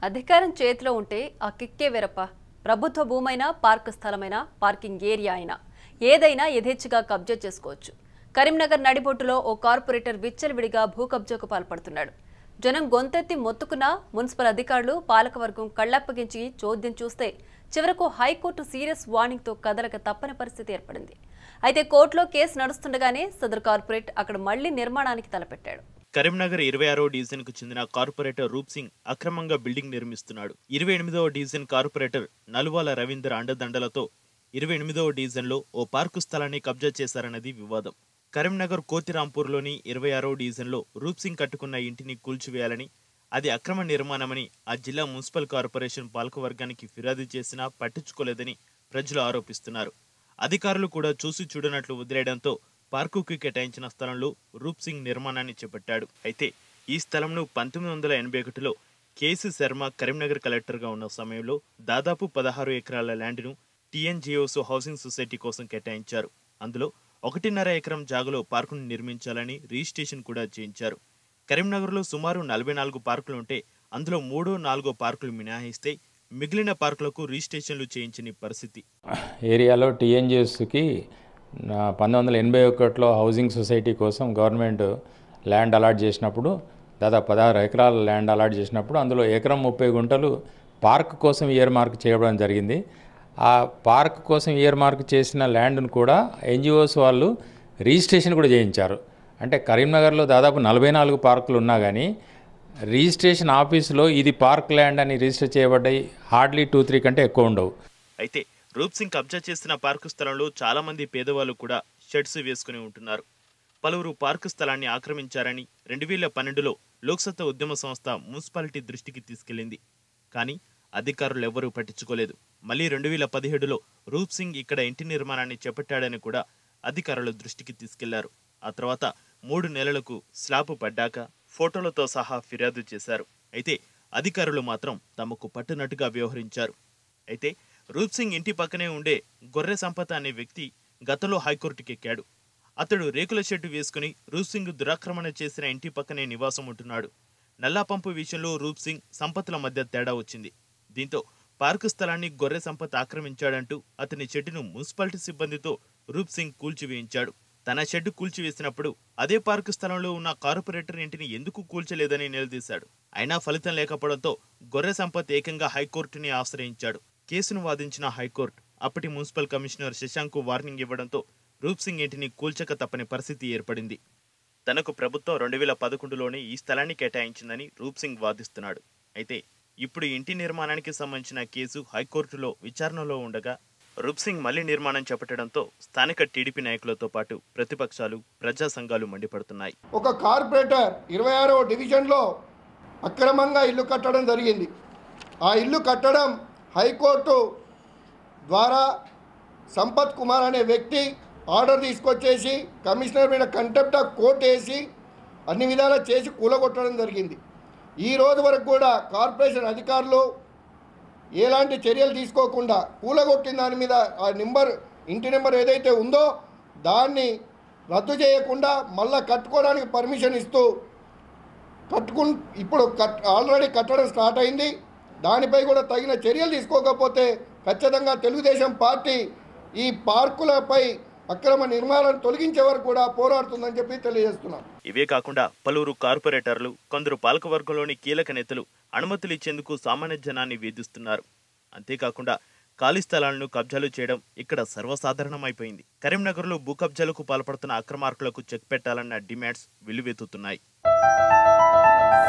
అధికారం చేతిలో ఉంటే ఆ కిక్కే వేరప్ప ప్రభుత్వ భూమైనా పార్క్ స్థలమైనా పార్కింగ్ ఏరియా అయినా ఏదైనా యథేచ్ఛగా కబ్జా చేసుకోవచ్చు కరీంనగర్ నడిబొట్టులో ఓ కార్పొరేటర్ విచ్చలవిడిగా భూ కబ్జాకు పాల్పడుతున్నాడు జనం గొంతెత్తి మొత్తుకున్నా మున్సిపల్ అధికారులు పాలకవర్గం కళ్లప్పగించి చోద్యం చూస్తే చివరకు హైకోర్టు సీరియస్ వార్నింగ్తో కదలక తప్పని పరిస్థితి ఏర్పడింది అయితే కోర్టులో కేసు నడుస్తుండగానే సదరు కార్పొరేట్ అక్కడ మళ్లీ నిర్మాణానికి తలపెట్టాడు కరీంనగర్ ఇరవై ఆరో డివిజన్ కు చెందిన కార్పొరేటర్ రూప్ సింగ్ అక్రమంగా బిల్డింగ్ నిర్మిస్తున్నాడు ఇరవై ఎనిమిదవ డివిజన్ కార్పొరేటర్ నలువాల రవీందర్ అండదండలతో ఇరవై ఎనిమిదవ డివిజన్లో ఓ పార్కు స్థలాన్ని కబ్జా చేశారన్నది వివాదం కరీంనగర్ కోతిరాంపూర్లోని ఇరవై ఆరో డివిజన్లో రూప్ సింగ్ కట్టుకున్న ఇంటిని కూల్చివేయాలని అది అక్రమ నిర్మాణమని ఆ జిల్లా మున్సిపల్ కార్పొరేషన్ పాలకవర్గానికి ఫిర్యాదు చేసినా పట్టించుకోలేదని ప్రజలు ఆరోపిస్తున్నారు అధికారులు కూడా చూసి చూడనట్లు వదిలేయడంతో పార్కుకి కేటాయించిన స్థలంలో రూప్ సింగ్ నిర్మాణాన్ని చేపట్టాడు అయితే ఈ స్థలంను పంతొమ్మిది వందల ఎనభై ఒకటిలో కేసీ శర్మ కరీంనగర్ కలెక్టర్గా ఉన్న సమయంలో దాదాపు పదహారు ఎకరాల ల్యాండ్ను టీఎన్జిఓస్ హౌసింగ్ సొసైటీ కోసం కేటాయించారు అందులో ఒకటిన్నర ఎకరం జాగలో పార్కును నిర్మించాలని రిజిస్ట్రేషన్ కూడా చేయించారు కరీంనగర్లో సుమారు నలభై నాలుగు పార్కులు ఉంటే అందులో మూడో నాలుగో పార్కులు మినహాయిస్తే మిగిలిన పార్కులకు రిజిస్ట్రేషన్లు చేయించని పరిస్థితి ఏరియాలో టీఎన్జిఎస్కి పంతొమ్మిది వందల ఎనభై ఒకటిలో హౌసింగ్ సొసైటీ కోసం గవర్నమెంట్ ల్యాండ్ అలాట్ చేసినప్పుడు దాదాపు పదహారు ఎకరాల ల్యాండ్ అలాట్ చేసినప్పుడు అందులో ఎకరం ముప్పై గుంటలు పార్క్ కోసం ఇయర్ మార్క్ చేయడం జరిగింది ఆ పార్క్ కోసం ఇయర్ మార్క్ చేసిన ల్యాండ్ను కూడా ఎన్జిఓస్ వాళ్ళు రిజిస్ట్రేషన్ కూడా చేయించారు అంటే కరీంనగర్లో దాదాపు నలభై నాలుగు పార్కులు ఉన్నా కానీ రిజిస్ట్రేషన్ ఆఫీసులో ఇది పార్క్ ల్యాండ్ అని రిజిస్టర్ చేయబడ్డాయి హార్డ్లీ టూ త్రీ కంటే ఎక్కువ ఉండవు అయితే రూప్ సింగ్ కబ్జా చేసిన పార్కు స్థలంలో చాలా మంది పేదవాళ్ళు కూడా షెడ్స్ వేసుకుని ఉంటున్నారు పలువురు పార్కు స్థలాన్ని ఆక్రమించారని రెండు వేల పన్నెండులో లోక్సత్తా ఉద్యమ సంస్థ మున్సిపాలిటీ దృష్టికి తీసుకెళ్లింది కానీ అధికారులు ఎవ్వరూ పట్టించుకోలేదు మళ్ళీ రెండు వేల పదిహేడులో రూప్ సింగ్ ఇక్కడ ఇంటి నిర్మాణాన్ని చేపట్టాడని కూడా అధికారుల దృష్టికి తీసుకెళ్లారు ఆ తర్వాత మూడు నెలలకు స్లాబ్ పడ్డాక ఫోటోలతో సహా ఫిర్యాదు చేశారు అయితే అధికారులు మాత్రం తమకు పట్టునట్టుగా వ్యవహరించారు అయితే రూప్ సింగ్ ఇంటి పక్కనే ఉండే గొర్రె సంపత అనే వ్యక్తి గతంలో హైకోర్టుకి ఎక్కాడు అతడు రేకుల షెడ్డు వేసుకుని రూప్ సింగ్ దురాక్రమణ చేసిన ఇంటి పక్కనే నివాసం ఉంటున్నాడు నల్లా పంపు విషయంలో రూప్ సింగ్ సంపత్తుల మధ్య తేడా వచ్చింది దీంతో పార్కు స్థలాన్ని గొర్రె సంపత్ ఆక్రమించాడంటూ అతని షెడ్డును మున్సిపాలిటీ సిబ్బందితో రూప్ సింగ్ కూల్చివేయించాడు తన షెడ్డు కూల్చివేసినప్పుడు అదే పార్కు స్థలంలో ఉన్న కార్పొరేటర్ ఇంటిని ఎందుకు కూల్చలేదని నిలదీశాడు అయినా ఫలితం లేకపోవడంతో గొర్రె సంపత్ ఏకంగా హైకోర్టుని ఆశ్రయించాడు కేసును వాదించిన హైకోర్టు అప్పటి మున్సిపల్ కమిషనర్ శశాంక్ వార్నింగ్ ఇవ్వడంతో రూప్ సింగ్ ఇంటిని కూల్చక తప్పని పరిస్థితి ఏర్పడింది తనకు ప్రభుత్వం రెండు వేల పదకొండులోనే ఈ స్థలాన్ని కేటాయించిందని రూప్ సింగ్ వాదిస్తున్నాడు అయితే ఇప్పుడు ఇంటి నిర్మాణానికి సంబంధించిన కేసు హైకోర్టులో విచారణలో ఉండగా రూప్ సింగ్ మళ్లీ నిర్మాణం చేపట్టడంతో స్థానిక టీడీపీ నాయకులతో పాటు ప్రతిపక్షాలు ప్రజా సంఘాలు మండిపడుతున్నాయి ఒక కార్పొరేటర్ ఇరవై ఆరో డివిజన్లో అక్రమంగా ఇల్లు కట్టడం జరిగింది ఆ ఇల్లు కట్టడం హైకోర్టు ద్వారా సంపత్ కుమార్ అనే వ్యక్తి ఆర్డర్ తీసుకొచ్చేసి కమిషనర్ మీద కంటెంప్ట్ ఆఫ్ కోర్ట్ వేసి అన్ని విధాలా చేసి కూలగొట్టడం జరిగింది ఈ రోజు వరకు కూడా కార్పొరేషన్ అధికారులు ఎలాంటి చర్యలు తీసుకోకుండా కూలగొట్టిన దాని మీద ఆ నెంబర్ ఇంటి నెంబర్ ఏదైతే ఉందో దాన్ని రద్దు చేయకుండా మళ్ళా కట్టుకోవడానికి పర్మిషన్ ఇస్తూ కట్టుకు ఇప్పుడు కట్ ఆల్రెడీ కట్టడం స్టార్ట్ అయింది దానిపై కూడా తగిన చర్యలు తీసుకోకపోతే ఖచ్చితంగా తెలుగుదేశం పార్టీ ఈ పార్కులపై అక్రమ నిర్మాణాలను తొలగించే వరకు కూడా పోరాడుతుందని చెప్పి తెలియజేస్తున్నాం ఇవే కాకుండా పలువురు కార్పొరేటర్లు కొందరు పాలకవర్గంలోని కీలక నేతలు అనుమతులు ఇచ్చేందుకు సామాన్య జనాన్ని వేధిస్తున్నారు అంతేకాకుండా ఖాళీ స్థలాలను కబ్జాలు చేయడం ఇక్కడ సర్వసాధారణమైపోయింది కరీంనగర్లో భూ కబ్జాలకు పాల్పడుతున్న అక్రమార్కులకు చెక్ పెట్టాలన్న డిమాండ్స్ వెల్లువెత్తుతున్నాయి